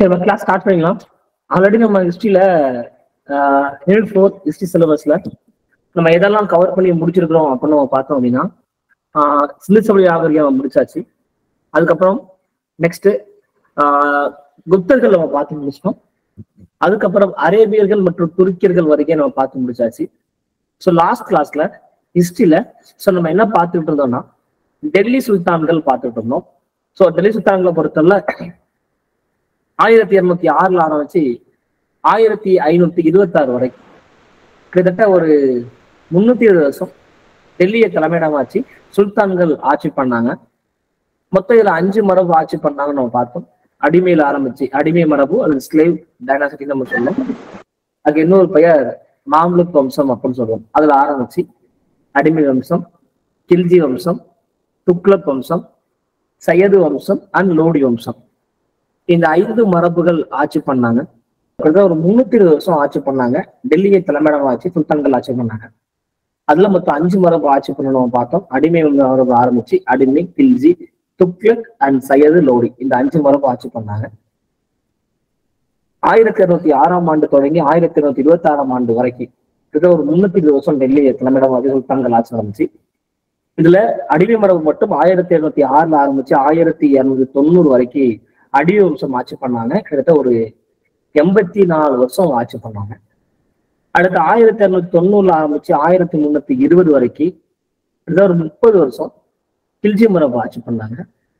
சரி நம்ம class start பண்ணிக்கலாம் ஆல்ரெடி நம்ம ஹிஸ்டரியில யூனிட் ஃபோர் ஹிஸ்டரி சிலபஸ்ல நம்ம எதெல்லாம் கவர் பண்ணி முடிச்சிருக்கிறோம் அப்படின்னு நம்ம பார்த்தோம் அப்படின்னா ஆஹ் சிந்து சமய நாகரிகம் முடிச்சாச்சு அதுக்கப்புறம் நெக்ஸ்ட் குப்தர்கள் நம்ம பார்த்து முடிச்சிட்டோம் அதுக்கப்புறம் அரேபியர்கள் மற்றும் துருக்கியர்கள் வரைக்கும் நம்ம பார்த்து முடிச்சாச்சு ஸோ லாஸ்ட் கிளாஸ்ல ஹிஸ்டரியில ஸோ நம்ம என்ன பார்த்துட்டு இருந்தோம்னா டெல்லி சுல்தான்கள் பார்த்துட்டு இருந்தோம் ஸோ டெல்லி சுல்தான்களை பொறுத்தவரை ஆயிரத்தி இருநூத்தி ஆறுல ஆரம்பிச்சு ஆயிரத்தி ஐநூத்தி இருபத்தி ஆறு வரைக்கும் கிட்டத்தட்ட ஒரு முன்னூத்தி இருபது வருஷம் டெல்லியை தலைமையிடமாச்சு சுல்தான்கள் ஆட்சி பண்ணாங்க மொத்தம் இதுல அஞ்சு மரபு ஆட்சி பண்ணாங்கன்னு நம்ம பார்த்தோம் அடிமையில ஆரம்பிச்சு அடிமை மரபு அல்லது ஸ்லேவ் டைனாசிட்டி நம்ம சொல்லுவோம் அதுக்கு இன்னொரு பெயர் மாம்லுக் வம்சம் அப்படின்னு சொல்லுவோம் அதுல ஆரம்பிச்சு அடிமை வம்சம் கில்ஜி வம்சம் துக்ளக் வம்சம் சையது வம்சம் அண்ட் லோடி வம்சம் இந்த ஐந்து மரபுகள் ஆட்சி பண்ணாங்க கிட்டத்தட்ட ஒரு முன்னூத்தி இருபது வருஷம் ஆட்சி பண்ணாங்க டெல்லியை தலைமையிடம் ஆட்சி சுல்தான்கள் ஆட்சி பண்ணாங்க அதுல மொத்தம் அஞ்சு மரபு ஆட்சி பண்ணணும் பார்த்தோம் அடிமை மரபு ஆரம்பிச்சு அடிமை கில்ஜி துக்லக் அண்ட் சையது லோடி இந்த அஞ்சு மரபு ஆட்சி பண்ணாங்க ஆயிரத்தி இருநூத்தி ஆறாம் ஆண்டு தொடங்கி ஆயிரத்தி இருநூத்தி இருபத்தி ஆறாம் ஆண்டு வரைக்கும் கிட்டத்தட்ட ஒரு முன்னூத்தி இருபது வருஷம் டெல்லியை தலைமையிடம் ஆட்சி சுல்தான்கள் ஆட்சி ஆரம்பிச்சு இதுல அடிமை மரபு மட்டும் ஆயிரத்தி இருநூத்தி ஆறுல ஆரம்பிச்சு ஆயிரத்தி இருநூத்தி தொண்ணூறு வரைக்கும் அடிமை வம்சம் ஆட்சி பண்ணாங்க கிட்டத்தட்ட ஒரு எண்பத்தி நாலு வருஷம் ஆட்சி பண்ணாங்க அடுத்து ஆயிரத்தி இருநூத்தி தொண்ணூறுல ஆரம்பிச்சு ஆயிரத்தி முன்னூத்தி இருபது வரைக்கும் கிட்டத்தட்ட ஒரு முப்பது வருஷம் கில்ஜி மரபு ஆட்சி பண்ணாங்க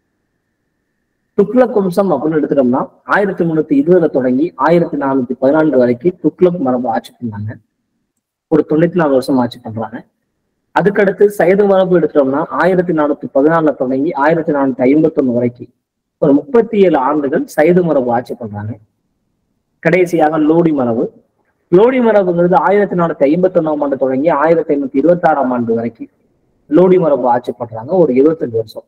துக்ளக் வம்சம் அப்படின்னு எடுத்துட்டோம்னா ஆயிரத்தி முன்னூத்தி இருபதுல தொடங்கி ஆயிரத்தி நானூத்தி பதினான்கு வரைக்கும் துக்ளக் மரபு ஆட்சி பண்ணாங்க ஒரு தொண்ணூத்தி நாலு வருஷம் ஆட்சி பண்றாங்க அதுக்கடுத்து சையது மரபு எடுத்துட்டோம்னா ஆயிரத்தி நானூத்தி பதினாலுல தொடங்கி ஆயிரத்தி நானூத்தி ஐம்பத்தி ஒண்ணு வரைக்கும் ஒரு முப்பத்தி ஏழு ஆண்டுகள் சைது மரபு ஆட்சி பண்றாங்க கடைசியாக லோடி மரபு லோடி மரபுங்கிறது ஆயிரத்தி நானூத்தி ஐம்பத்தி ஒன்னாம் ஆண்டு தொடங்கி ஆயிரத்தி ஐநூத்தி இருபத்தி ஆறாம் ஆண்டு வரைக்கும் லோடி மரபு ஆட்சி பண்றாங்க ஒரு இருபத்தஞ்சு வருஷம்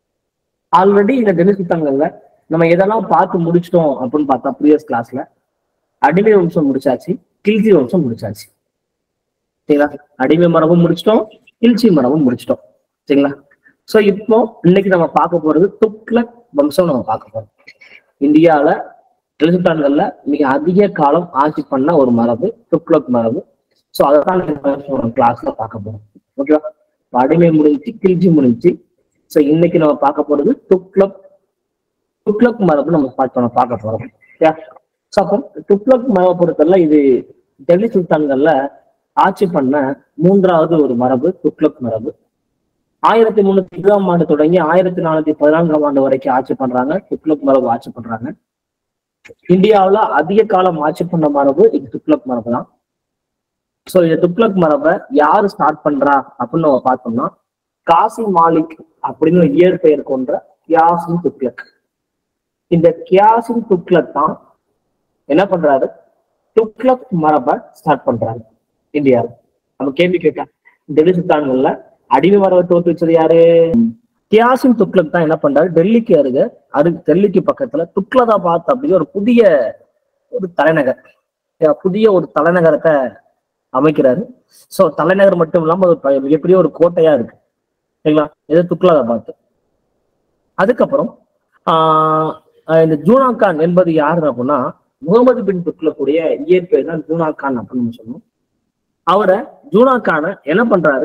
ஆல்ரெடி இந்த டெல்லி சுத்தங்கள்ல நம்ம எதெல்லாம் பார்த்து முடிச்சிட்டோம் அப்படின்னு பார்த்தா ப்ரீவியஸ் கிளாஸ்ல அடிமை வம்சம் முடிச்சாச்சு கில்ஜி வம்சம் முடிச்சாச்சு சரிங்களா அடிமை மரபும் முடிச்சிட்டோம் கில்ச்சி மரபும் முடிச்சிட்டோம் சரிங்களா சோ இப்போ இன்னைக்கு நம்ம பார்க்க போறது துக்ளக் வம்சம் நம்ம பார்க்க போறோம் இந்தியால எழுத்துட்டான்கள்ல மிக அதிக காலம் ஆட்சி பண்ண ஒரு மரபு துக்ளக் மரபு சோ அதை தான் கிளாஸ்ல பார்க்க போறோம் ஓகேவா அடிமை முடிஞ்சு கில்ஜி முடிஞ்சு சோ இன்னைக்கு நம்ம பார்க்க போறது துக்ளக் துக்ளக் மரபு நம்ம பார்க்க பார்க்க போறோம் ஸோ அப்போ துக்ளக் மரபை பொறுத்தவரை இது டெல்லி சுல்தான்கள்ல ஆட்சி பண்ண மூன்றாவது ஒரு மரபு துக்ளக் மரபு ஆயிரத்தி முன்னூத்தி இருபதாம் ஆண்டு தொடங்கி ஆயிரத்தி நானூத்தி பதினான்காம் ஆண்டு வரைக்கும் ஆட்சி பண்றாங்க துக்ளக் மரபு ஆட்சி பண்றாங்க இந்தியாவுல அதிக காலம் ஆட்சி பண்ண மரபு இது துக்ளக் மரபு தான் சோ இந்த துக்ளக் மரபை யாரு ஸ்டார்ட் பண்றா அப்படின்னு நம்ம பார்த்தோம்னா காசி மாலிக் அப்படின்னு ஒரு இயற்பெயர் கொண்ட கியாசின் துக்ளக் இந்த கியாசின் துக்ளக் தான் என்ன பண்றாரு துக்ளக் மரபை ஸ்டார்ட் பண்றாரு இந்தியாவில் நம்ம கேள்வி கேட்டா டெல்லி சுல்தான்கள்ல அடிமை மரபை தோற்றுச்சது யாரு கியாசின் துக்ளக் தான் என்ன பண்றாரு டெல்லிக்கு அருக அரு டெல்லிக்கு பக்கத்துல துக்லதாபாத் அப்படிங்கிற ஒரு புதிய ஒரு தலைநகர் புதிய ஒரு தலைநகரத்தை அமைக்கிறாரு சோ தலைநகர் மட்டும் இல்லாம ஒரு மிகப்பெரிய ஒரு கோட்டையா இருக்கு சரிங்களா இது துக்லதாபாத் அதுக்கப்புறம் ஆஹ் இந்த ஜூனா கான் என்பது யாரு அப்படின்னா முகமது பின் துக்ளக்குடைய இயற்பெயர் தான் ஜூனா கான் அப்படின்னு சொல்லணும் அவரை ஜூனா கானை என்ன பண்றாரு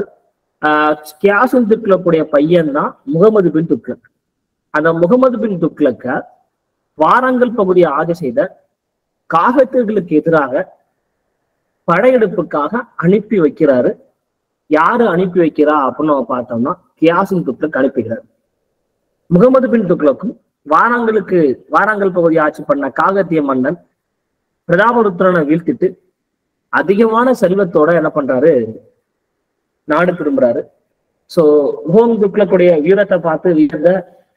கியாசுன் துக்ளக்குடைய பையன் தான் முகமது பின் துக்ளக் அந்த முகமது பின் துக்ளக்க வாரங்கள் பகுதியை ஆட்சி செய்த காகத்தியர்களுக்கு எதிராக படையெடுப்புக்காக அனுப்பி வைக்கிறாரு யாரு அனுப்பி வைக்கிறா அப்படின்னு நம்ம பார்த்தோம்னா கியாசுன் துக்ளக் அனுப்புகிறார் முகமது பின் துக்ளக்கும் வாராங்களுக்கு வாராங்கல் பகுதி ஆட்சி பண்ண காகத்திய மன்னன் பிரதாபருத்ரனை வீழ்த்திட்டு அதிகமான செல்வத்தோட என்ன பண்றாரு நாடு திரும்புறாரு சோ ஹோம் துக்ளக்குடைய வீரத்தை பார்த்து வீழ்ந்த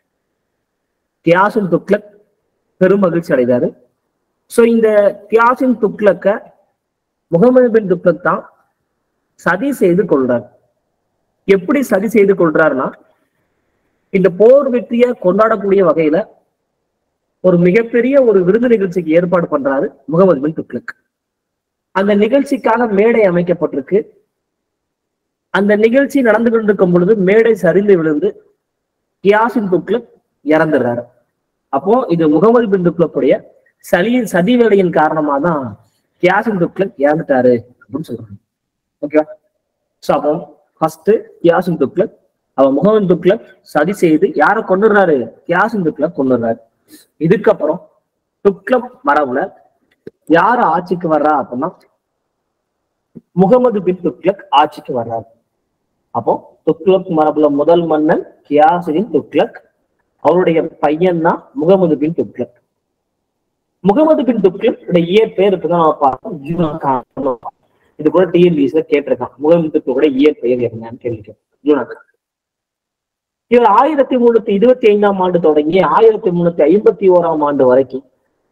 கியாசின் துக்ளக் பெரும் மகிழ்ச்சி அடைந்தாரு சோ இந்த கியாசின் துக்ளக்க முகமது பின் துக்ளக் தான் சதி செய்து கொள்றார் எப்படி சதி செய்து கொள்றாருன்னா இந்த போர் வெற்றியை கொண்டாடக்கூடிய வகையில ஒரு மிகப்பெரிய ஒரு விருது நிகழ்ச்சிக்கு ஏற்பாடு பண்றாரு முகமது பின் துக்ளக் அந்த நிகழ்ச்சிக்காக மேடை அமைக்கப்பட்டிருக்கு அந்த நிகழ்ச்சி நடந்து கொண்டிருக்கும் பொழுது மேடை சரிந்து விழுந்து கியாசின் துக்ளக் இறந்துடுறாரு அப்போ இது முகமது பின் துக்ளக்குடைய சளி சதி வேலையின் காரணமா தான் கியாசின் துக்ளக் இறந்துட்டாரு அப்படின்னு சொல்றாங்க ஓகேவா ஸோ அப்போ ஃபர்ஸ்ட் கியாசின் துக்ளக் அவன் முகமது துக்ளக் சதி செய்து யாரை கொண்டுடுறாரு கியாசின் துக்ளக் கொண்டுடுறாரு இதுக்கப்புறம் துக்ளக் மரபுல யார் ஆட்சிக்கு வர்றா அப்படின்னா முகமது பின் துக்ளக் ஆட்சிக்கு வர்றாரு அப்போ துக்ளக் மரபுல முதல் மன்னன் கியாசுதீன் துக்ளக் அவருடைய பையன் தான் முகமது பின் துக்ளக் முகமது பின் துக்ளக் இயற்பெயர் இப்பதான் நம்ம பார்த்தோம் ஜூனா கான் இது கூட டிஎன்பிஎஸ்ல கேட்டிருக்கான் முகமது துக்ளோட இயற்பெயர் என்னன்னு கேள்விக்கிறேன் ஜூனா கான் இவர் ஆயிரத்தி முன்னூத்தி இருபத்தி ஐந்தாம் ஆண்டு தொடங்கி ஆயிரத்தி முன்னூத்தி ஐம்பத்தி ஓராம் ஆண்டு வரைக்கும்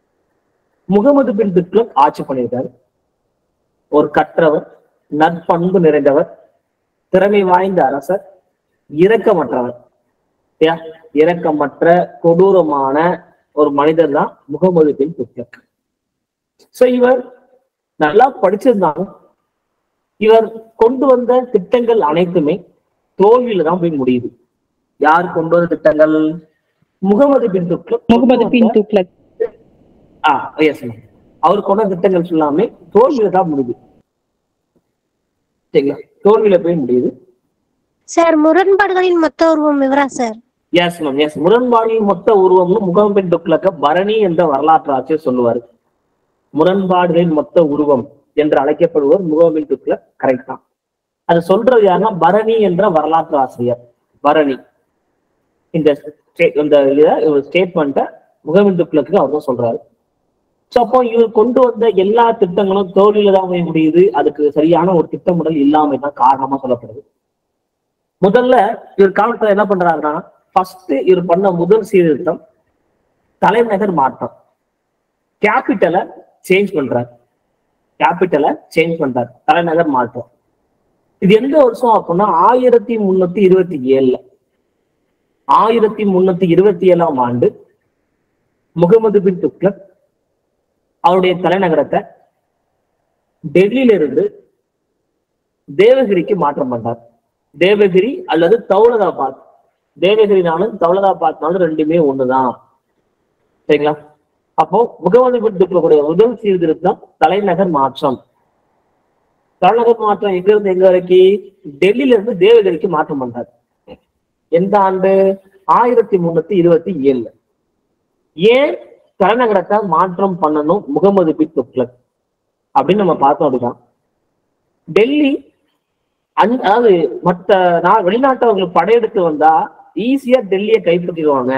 முகமது பின் துக்ளக் ஆட்சி பண்ணியிருக்காரு ஒரு கற்றவர் நற்பண்பு நிறைந்தவர் திறமை வாய்ந்த அரசர் இரக்கமற்றவர் சரியா? இரக்கமற்ற கொடூரமான ஒரு மனிதர் தான் முகமது பின் துக்ளக் சோ இவர் நல்லா படிச்சிருந்தாலும் இவர் கொண்டு வந்த திட்டங்கள் அனைத்துமே தோல்வியில தான் போய் முடியுது யார் கொண்டு வந்த திட்டங்கள் முகமது பின் துக்ளக் முகமது பின் துக்ளக் ஆ எஸ் அவர் கொண்ட திட்டங்கள் எல்லாமே தோல்வியில தான் முடியுது சரிங்களா தோல்வியில போய் முடியுது சார் முரண்பாடுகளின் மொத்த உருவம் விவரா சார் எஸ் மேம் எஸ் முரண்பாடின் மொத்த உருவம்னு முகமது பின் துக்ளக்க பரணி என்ற வரலாற்று ஆட்சியர் சொல்லுவார் முரண்பாடுகளின் மொத்த உருவம் என்று அழைக்கப்படுவர் முகமது பின் துக்ளக் கரெக்ட் தான் அது சொல்றது யாருன்னா பரணி என்ற வரலாற்று ஆசிரியர் பரணி இந்த ஸ்டே- இந்த ஸ்டேட்மெண்ட்டை முகமது துக்ளக்கு அவர் தான் சொல்றாரு ஸோ அப்போ இவர் கொண்டு வந்த எல்லா திட்டங்களும் தோல்வியில தான் போய் முடியுது அதுக்கு சரியான ஒரு திட்டமிடல் இல்லாம தான் காரணமா சொல்லப்படுது முதல்ல இவர் காலத்துல என்ன பண்றாருன்னா ஃபர்ஸ்ட் இவர் பண்ண முதல் சீர்திருத்தம் தலைநகர் மாற்றம் கேபிட்டலை சேஞ்ச் பண்றாரு கேபிட்டலை சேஞ்ச் பண்றாரு தலைநகர் மாற்றம் இது எந்த வருஷம் அப்படின்னா ஆயிரத்தி முன்னூத்தி இருபத்தி ஏழுல ஆயிரத்தி முன்னூத்தி இருபத்தி ஏழாம் ஆண்டு முகமது பின் துக்ளக் அவருடைய தலைநகரத்தை டெல்லியில இருந்து தேவகிரிக்கு மாற்றம் பண்றார் தேவகிரி அல்லது தௌலதாபாத் தேவகிரினாலும் தௌலதாபாத்னாலும் ரெண்டுமே ஒண்ணுதான் சரிங்களா அப்போ முகமது பின் துக்ளக்குடைய முதல் சீர்திருத்தம் தலைநகர் மாற்றம் தலைநகர் மாற்றம் எங்க இருந்து எங்க வரைக்கும் டெல்லியில இருந்து தேவகிரிக்கு மாற்றம் பண்றாரு எந்த ஆண்டு ஆயிரத்தி முன்னூத்தி இருபத்தி ஏழுல ஏன் தலைநகரத்தை மாற்றம் பண்ணணும் முகமது பின் துக்ளக் அப்படின்னு நம்ம பார்த்தோம் அப்படின்னா டெல்லி அந்- அதாவது மற்ற நான் வெளிநாட்டவர்கள் படையெடுத்து வந்தா ஈஸியா டெல்லியை கைப்பற்றிடுவாங்க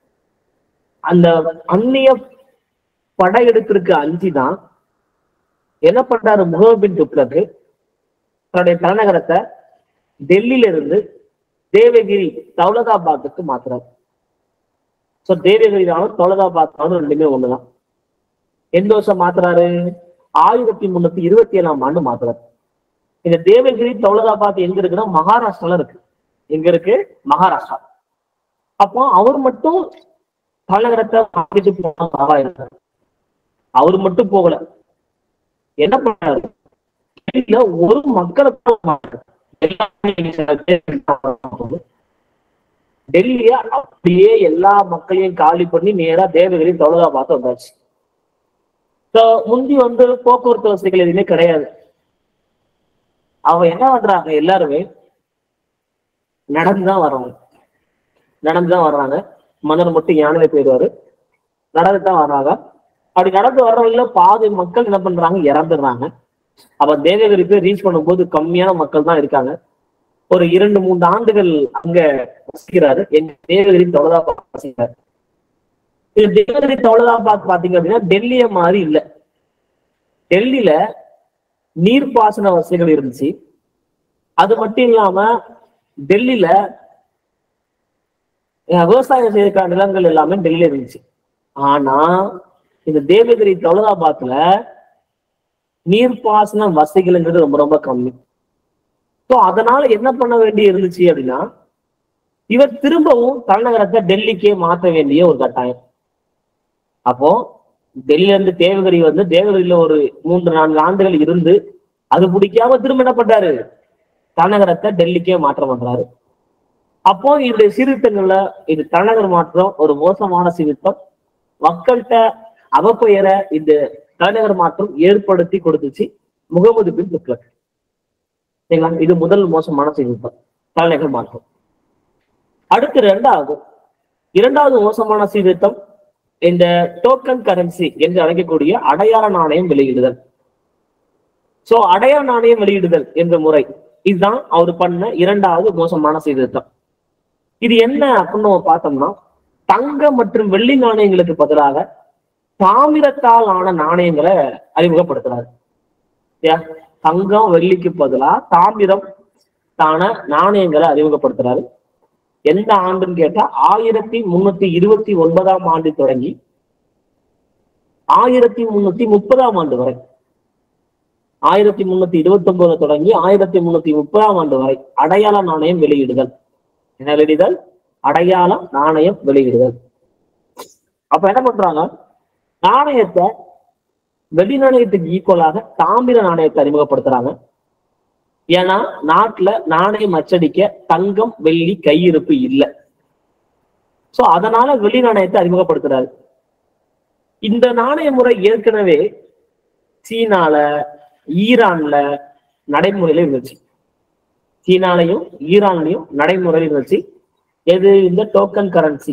அந்த அந்நிய படையெடுப்பிற்கு அஞ்சி தான் என்ன பண்றாரு முகமது பின் துக்ளக்கு தன்னுடைய தலைநகரத்தை டெல்லியில இருந்து தேவகிரி தௌலதாபாத்துக்கு மாத்துறாரு சோ தேவகிரினாலும் தௌலதாபாத்னாலும் ரெண்டுமே ஒண்ணுதான் எந்த வருஷம் மாத்துறாரு ஆயிரத்தி முன்னூத்தி இருபத்தி ஏழாம் ஆண்டு மாத்துறாரு இந்த தேவகிரி தௌலதாபாத் எங்க இருக்குன்னா மகாராஷ்டிரால இருக்கு எங்க இருக்கு மகாராஷ்டிரா அப்போ அவர் மட்டும் தலைநகரத்தை மாத்திட்டு போன பரவாயில்லை அவர் மட்டும் போகல என்ன பண்ணாரு டெல்லியில ஒரு மக்களை கூட மாட்டாரு. எல்லாமே டெல்லிய அப்படியே எல்லா மக்களையும் காலி பண்ணி நேரா தேவகிரி தௌலதாபாத் வந்தாச்சு So, முந்தி வந்து போக்குவரத்து வசதிகள் எதுவுமே கிடையாது அவங்க என்ன பண்றாங்க எல்லாருமே நடந்துதான் வர்றாங்க நடந்துதான் வர்றாங்க மன்னர் மட்டும் யானையில போயிடுவாரு நடந்து தான் வர்றாங்க அப்படி நடந்து வர்றவங்கள பாதி மக்கள் என்ன பண்றாங்க இறந்துடுறாங்க அப்ப தேவகிரி போய் ரீச் பண்ணும்போது கம்மியான மக்கள் தான் இருக்காங்க ஒரு இரண்டு மூன்று ஆண்டுகள் அங்க வசிக்கிறாரு எங்க தேவகிரி தௌலதாபாத் வசிக்கிறாரு இது தேவகிரி தௌலதாபாத் பாத்தீங்க அப்படின்னா டெல்லிய மாதிரி இல்ல டெல்லியில நீர்ப்பாசன வசதிகள் இருந்துச்சு அது மட்டும் இல்லாம டெல்லியில அஹ், விவசாயம் செய்யறதுக்கான நிலங்கள் எல்லாமே டெல்லியில இருந்துச்சு ஆனா இந்த தேவகிரி தௌலதாபாத்ல நீர்ப்பாசன வசதிகள்ங்கிறது ரொம்ப ரொம்ப கம்மி ஸோ அதனால என்ன பண்ண வேண்டி இருந்துச்சு அப்படின்னா இவர் திரும்பவும் தலைநகரத்தை டெல்லிக்கே மாற்ற வேண்டிய ஒரு கட்டாயம் அப்போ டெல்லியில இருந்து தேவகிரி வந்து தேவகிரியில ஒரு மூன்று நான்கு ஆண்டுகள் இருந்து அது பிடிக்காம திரும்ப என்ன பண்றாரு தலைநகரத்தை டெல்லிக்கே மாற்றம் பண்றாரு அப்போ இந்த சீர்திருத்தங்கள்ல இது தலைநகர் மாற்றம் ஒரு மோசமான சீர்திருத்தம் மக்கள்கிட்ட அவப்பெயரை இந்த தலைநகர் மாற்றம் ஏற்படுத்தி கொடுத்துச்சு முகமது பின் துக்ளக் சரிங்களா இது முதல் மோசமான சீர்திருத்தம் தலைநகர் மாற்றம் அடுத்து இரண்டாவது இரண்டாவது மோசமான சீர்திருத்தம் இந்த டோக்கன் கரன்சி என்று அழைக்கக்கூடிய அடையாள நாணயம் வெளியிடுதல் சோ அடையாள நாணயம் வெளியிடுதல் என்ற முறை இதுதான் அவர் பண்ண இரண்டாவது மோசமான சீர்திருத்தம் இது என்ன அப்படின்னு நம்ம பார்த்தோம்னா தங்க மற்றும் வெள்ளி நாணயங்களுக்கு பதிலாக தாமிரத்தால் ஆன நாணயங்களை அறிமுகப்படுத்துறாரு சரியா? தங்கம் வெள்ளிக்கு பதிலா தாமிரம் தான நாணயங்களை அறிமுகப்படுத்துறாரு எந்த ஆண்டுன்னு கேட்டா ஆயிரத்தி முன்னூத்தி இருபத்தி ஒன்பதாம் ஆண்டு தொடங்கி ஆயிரத்தி முன்னூத்தி முப்பதாம் ஆண்டு வரை ஆயிரத்தி முன்னூத்தி இருபத்தி ஒன்பதுல தொடங்கி ஆயிரத்தி முன்னூத்தி முப்பதாம் ஆண்டு வரை அடையாள நாணயம் வெளியிடுதல் என்ன வெளியிடுதல் அடையாள நாணயம் வெளியிடுதல் அப்ப என்ன பண்றாங்க நாணயத்தை வெள்ளி நாணயத்துக்கு ஈக்குவலாக தாமிர நாணயத்தை அறிமுகப்படுத்துறாங்க ஏன்னா நாட்டுல நாணயம் அச்சடிக்க தங்கம் வெள்ளி கையிருப்பு இல்லை சோ அதனால வெள்ளி நாணயத்தை அறிமுகப்படுத்துறாரு இந்த நாணய முறை ஏற்கனவே சீனால ஈரான்ல நடைமுறையில இருந்துச்சு சீனாலையும் ஈரான்லயும் நடைமுறையில் இருந்துச்சு எது இந்த டோக்கன் கரன்சி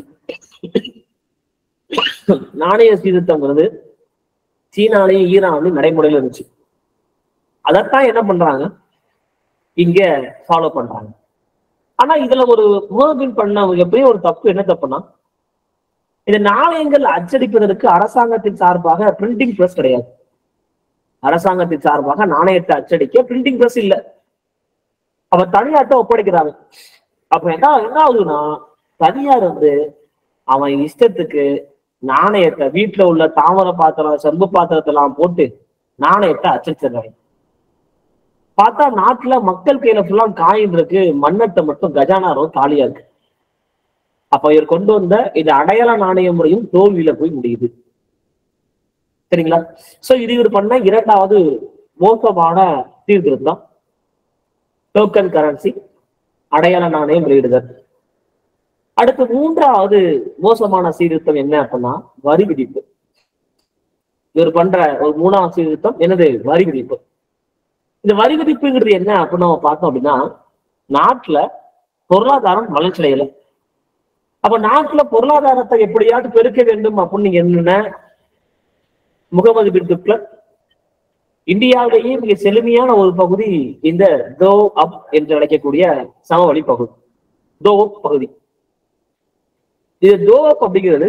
நாணய சீர்திருத்தங்கிறது சீனாலையும் ஈரான்லயும் நடைமுறையில் இருந்துச்சு அதைத்தான் என்ன பண்றாங்க இங்க ஃபாலோ பண்றாங்க ஆனா இதுல ஒரு முகபின் பண்ண எப்படியும் ஒரு தப்பு என்ன தப்புனா இந்த நாணயங்கள் அச்சடிப்பதற்கு அரசாங்கத்தின் சார்பாக பிரிண்டிங் பிரஸ் கிடையாது அரசாங்கத்தின் சார்பாக நாணயத்தை அச்சடிக்க பிரிண்டிங் பிரஸ் இல்ல அப்ப தனியார்ட்ட ஒப்படைக்கிறாங்க அப்ப என்ன என்ன ஆகுதுன்னா தனியார் வந்து அவன் இஷ்டத்துக்கு நாணயத்தை வீட்டுல உள்ள தாமர பாத்திரம் செம்பு பாத்திரத்தை எல்லாம் போட்டு நாணயத்தை அச்சடிச்சிடுறாங்க பார்த்தா நாட்டுல மக்கள் கையில ஃபுல்லா காயின் இருக்கு மண்ணட்டை மட்டும் கஜானா காலியா இருக்கு அப்ப இவர் கொண்டு வந்த இந்த அடையாள நாணய முறையும் தோல்வியில போய் முடியுது சரிங்களா சோ இது இவர் பண்ண இரண்டாவது மோசமான சீர்திருத்தம் டோக்கன் கரன்சி அடையாள நாணயம் வெளியிடுதல் அடுத்து மூன்றாவது மோசமான சீர்திருத்தம் என்ன அப்படின்னா வரி விதிப்பு இவர் பண்ற ஒரு மூணாவது சீர்திருத்தம் என்னது வரி விதிப்பு இந்த வரி விதிப்புங்கிறது என்ன அப்படின்னு நம்ம பார்த்தோம் அப்படின்னா நாட்டுல பொருளாதாரம் வளர்ச்சி அடையல அப்ப நாட்டுல பொருளாதாரத்தை எப்படியாவது பெருக்க வேண்டும் அப்படின்னு நீங்க என்ன முகமது பின் துக்ளக் இந்தியாவிலேயே மிக செழுமையான ஒரு பகுதி இந்த தோ அப் என்று அழைக்கக்கூடிய சமவெளி பகுதி தோ பகுதி இது தோ அப் அப்படிங்கிறது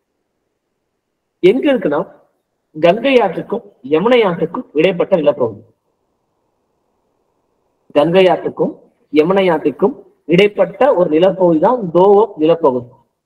எங்க இருக்குன்னா கங்கை ஆற்றுக்கும் யமுனை ஆற்றுக்கும் இடைப்பட்ட நிலப்பகுதி கங்கை ஆற்றுக்கும் யமுனை ஆற்றுக்கும் இடைப்பட்ட ஒரு நிலப்பகுதி தான் தோவப் நிலப்பகுதி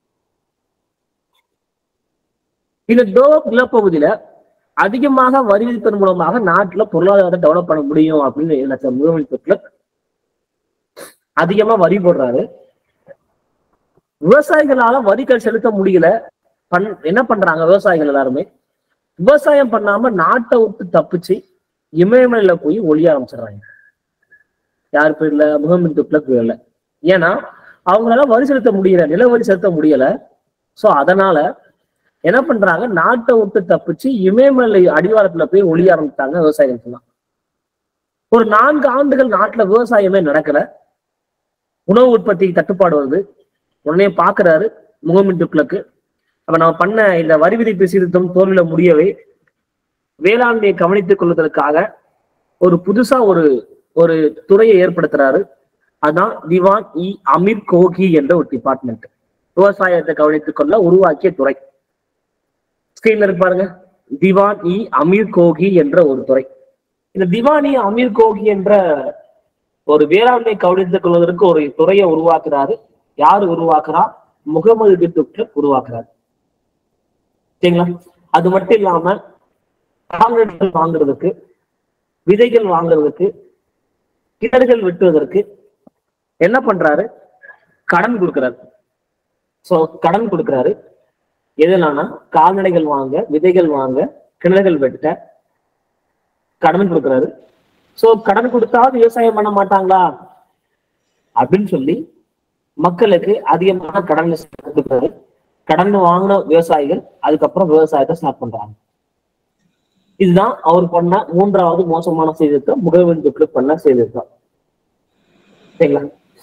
இந்த தோவப் நிலப்பகுதியில அதிகமாக வரி விதிப்பதன் மூலமாக நாட்டுல பொருளாதாரத்தை டெவலப் பண்ண முடியும் அப்படின்னு நினைச்ச முதலமைச்சர் அதிகமா வரி போடுறாரு விவசாயிகளால வரிகள் செலுத்த முடியல பண் என்ன பண்றாங்க விவசாயிகள் எல்லாருமே விவசாயம் பண்ணாம நாட்டை விட்டு தப்பிச்சு இமயமலையில போய் ஒளிய ஆரம்பிச்சிடுறாங்க யார் பேர்ல முகமது துக்ளக் பேர்ல ஏன்னா அவங்களால வரி செலுத்த முடியல நில வரி செலுத்த முடியல சோ அதனால என்ன பண்றாங்க நாட்டை விட்டு தப்பிச்சு இமயமலை அடிவாரத்துல போய் ஒளிய ஆரம்பித்தாங்க விவசாயிகள் எல்லாம் ஒரு நான்கு ஆண்டுகள் நாட்டுல விவசாயமே நடக்கல உணவு உற்பத்தி தட்டுப்பாடு வருது உடனே பாக்குறாரு முகமின் துக்ளக்கு அப்ப நம்ம பண்ண இந்த வரி விதிப்பு சீர்திருத்தம் தோல்வியில முடியவே வேளாண்மையை கவனித்துக் கொள்வதற்காக ஒரு புதுசா ஒரு ஒரு துறையை ஏற்படுத்துறாரு அதான் திவான் இ அமீர் கோகி என்ற ஒரு டிபார்ட்மெண்ட் விவசாயத்தை கவனித்துக் கொள்ள உருவாக்கிய துறை ஸ்கிரீன்ல இருக்கு பாருங்க திவான் இ அமீர் கோகி என்ற ஒரு துறை இந்த திவான் இ அமீர் கோகி என்ற ஒரு வேளாண்மை கவனித்துக் கொள்வதற்கு ஒரு துறையை உருவாக்குறாரு யாரு உருவாக்குறா முகமது பின் துக்ளக் உருவாக்குறாரு சரிங்களா அது மட்டும் இல்லாம கால்நடைகள் வாங்குறதுக்கு விதைகள் வாங்குறதுக்கு கிணறுகள் வெட்டுவதற்கு என்ன பண்றாரு கடன் கொடுக்கிறாரு சோ கடன் கொடுக்கிறாரு எதுலானா கால்நடைகள் வாங்க விதைகள் வாங்க கிணறுகள் வெட்ட கடன் கொடுக்கிறாரு சோ கடன் கொடுத்தாவது விவசாயம் பண்ண மாட்டாங்களா அப்படின்னு சொல்லி மக்களுக்கு அதிகமான கடன் கொடுக்கிறாரு கடன் வாங்கின விவசாயிகள் அதுக்கப்புறம் விவசாயத்தை ஸ்டார்ட் பண்றாங்க இதுதான் அவர் பண்ண மூன்றாவது மோசமான சீர்திருத்தம் முகவன் துக்ளக் பண்ண சீர்திருத்தம் சரிங்களா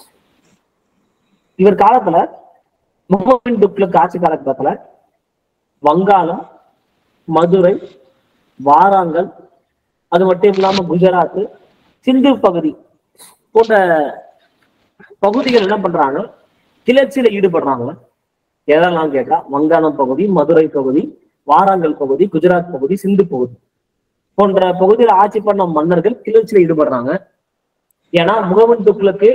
இவர் காலத்துல முகமது துக்ளக் ஆட்சி காலகட்டத்துல வங்காளம் மதுரை வாராங்கல் அது மட்டும் இல்லாம குஜராத் சிந்து பகுதி போன்ற பகுதிகள் என்ன பண்றாங்க கிளர்ச்சியில ஈடுபடுறாங்க எதெல்லாம் கேட்டா வங்காளம் பகுதி மதுரை பகுதி வாராங்கல் பகுதி குஜராத் பகுதி சிந்து பகுதி போன்ற பகுதியில் ஆட்சி பண்ண மன்னர்கள் கிளர்ச்சியில ஈடுபடுறாங்க ஏன்னா முகமது துக்ளக்கு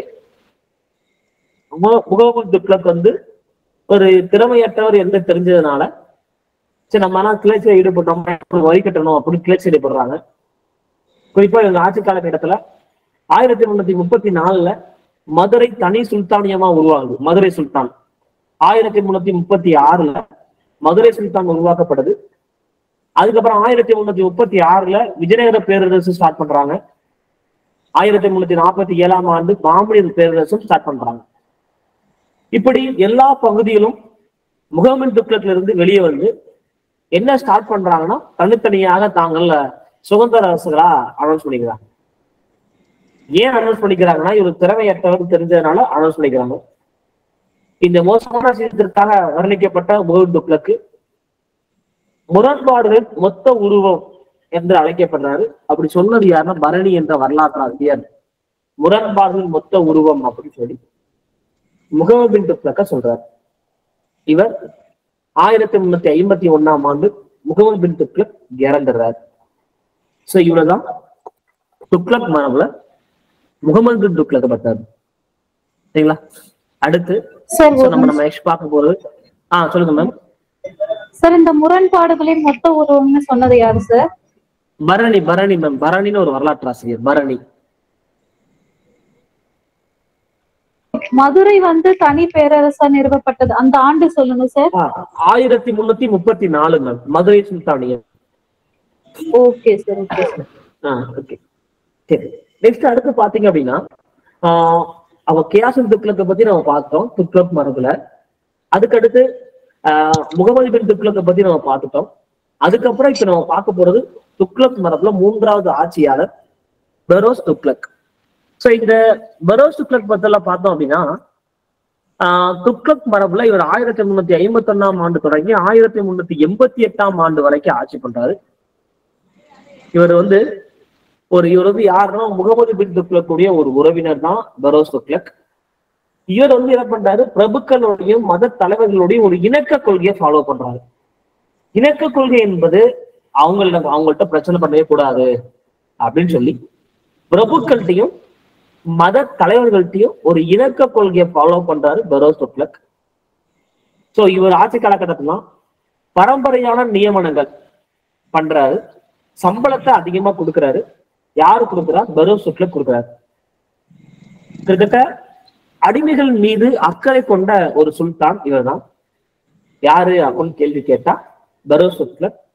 மு- முகமது துக்ளக் வந்து ஒரு திறமையற்றவர் என்று தெரிஞ்சதுனால சரி நம்ம ஆனா கிளர்ச்சியில ஈடுபட்டோம் வரி கட்டணும் அப்படின்னு கிளர்ச்சி ஈடுபடுறாங்க குறிப்பா இவங்க ஆட்சி காலகட்டத்துல ஆயிரத்தி முன்னூத்தி முப்பத்தி நாலுல மதுரை தனி சுல்தானியமா உருவாகுது மதுரை சுல்தான் ஆயிரத்தி முன்னூத்தி முப்பத்தி ஆறுல மதுரை சுல்தான் உருவாக்கப்படுது அதுக்கப்புறம் ஆயிரத்தி முன்னூத்தி முப்பத்தி ஆறுல விஜயநகர பேரரசு ஸ்டார்ட் பண்றாங்க ஆயிரத்தி முன்னூத்தி நாற்பத்தி ஏழாம் ஆண்டு மாமனித பேரரசும் ஸ்டார்ட் பண்றாங்க இப்படி எல்லா பகுதியிலும் முகமது துக்ளக்ல இருந்து வெளியே வந்து என்ன ஸ்டார்ட் பண்றாங்கன்னா தனித்தனியாக தாங்கள் சுதந்திர அரசுகளா அனௌன்ஸ் பண்ணிக்கிறாங்க ஏன் அனௌன்ஸ் பண்ணிக்கிறாங்கன்னா இவர் திறமையற்றவர் தெரிஞ்சதுனால அனௌன்ஸ் பண்ணிக்கிறாங்க இந்த மோசமான சீர்திருத்தாக வர்ணிக்கப்பட்ட முகமது துக்ளக்கு முரண்பாடுகள் மொத்த உருவம் என்று அழைக்கப்படுறாரு அப்படி சொன்னது யாருன்னா பரணி என்ற வரலாற்று ஆசிரியர் முரண்பாடுகள் மொத்த உருவம் அப்படின்னு சொல்லி முகமது பின் துக்ளக்க சொல்றார் இவர் ஆயிரத்தி முன்னூத்தி ஐம்பத்தி ஒண்ணாம் ஆண்டு முகமது பின் துக்ளக் இறந்துடுறார் சோ இவ்வளவுதான் துக்ளக் மரபுல முகமது பின் துக்ளக் பட்டாரு சரிங்களா அடுத்து சார் so நம்ம நம்ம நெக்ஸ்ட் பார்க்க போறது ஆ சொல்லுங்க மேம் சார் இந்த முரண்பாடுகளின் மொத்த உருவம்னு சொன்னது யாரு சார் பரணி பரணி மேம் பரணின்னு ஒரு வரலாற்று ஆசிரியர் பரணி மதுரை வந்து தனி பேரரசா நிறுவப்பட்டது அந்த ஆண்டு சொல்லுங்க சார் ஆ, ஆயிரத்தி முன்னூத்தி முப்பத்தி நாலு மேம் மதுரை சுல்தானியம் ஓகே சார் ஓகே சார் ஆ ஓகே சரி நெக்ஸ்ட் அடுத்து பாத்தீங்க அப்படின்னா ஆஹ் அவ கியாசுல் துக்ளக்கை பத்தி நம்ம பார்த்தோம் துக்ளக் மரபுல அதுக்கடுத்து ஆஹ் முகமது பின் துக்ளக்கை பத்தி நம்ம பார்த்துட்டோம் அதுக்கப்புறம் இப்ப நம்ம பார்க்க போறது துக்ளக் மரபுல மூன்றாவது ஆட்சியாளர் பெரோஸ் துக்ளக் சோ இந்த பெரோஸ் துக்ளக் பத்தில பார்த்தோம் அப்படின்னா ஆஹ் துக்ளக் மரபுல இவர் ஆயிரத்தி முன்னூத்தி ஐம்பத்தி ஒண்ணாம் ஆண்டு தொடங்கி ஆயிரத்தி முன்னூத்தி எண்பத்தி எட்டாம் ஆண்டு வரைக்கும் ஆட்சி பண்றாரு இவர் வந்து ஒரு இவர் வந்து யாருன்னா முகமது பின் துக்ளக்குடைய ஒரு உறவினர் தான் பரோஸ் துக்ளக் இவர் வந்து என்ன பண்றாரு பிரபுக்களுடையும் மத தலைவர்களுடையும் ஒரு இணக்க கொள்கையை ஃபாலோ பண்றாரு இணக்க கொள்கை என்பது அவங்கள அவங்கள்ட்ட பிரச்சனை பண்ணவே கூடாது அப்படின்னு சொல்லி பிரபுக்கள்கிட்டையும் மத தலைவர்கள்ட்டையும் ஒரு இணக்க கொள்கையை ஃபாலோ பண்றாரு பரோஸ் துக்ளக் சோ இவர் ஆட்சி காலகட்டத்துல பரம்பரையான நியமனங்கள் பண்றாரு சம்பளத்தை அதிகமா கொடுக்கறாரு யாரு கொடுக்குறா பரோஸ் துக்ளக் கொடுக்குறாரு கிட்டத்தட்ட அடிமைகள் மீது அக்கறை கொண்ட ஒரு சுல்தான் இவர்தான் யாரு அப்படின்னு கேள்வி கேட்டா பரோஸ் துக்ளக்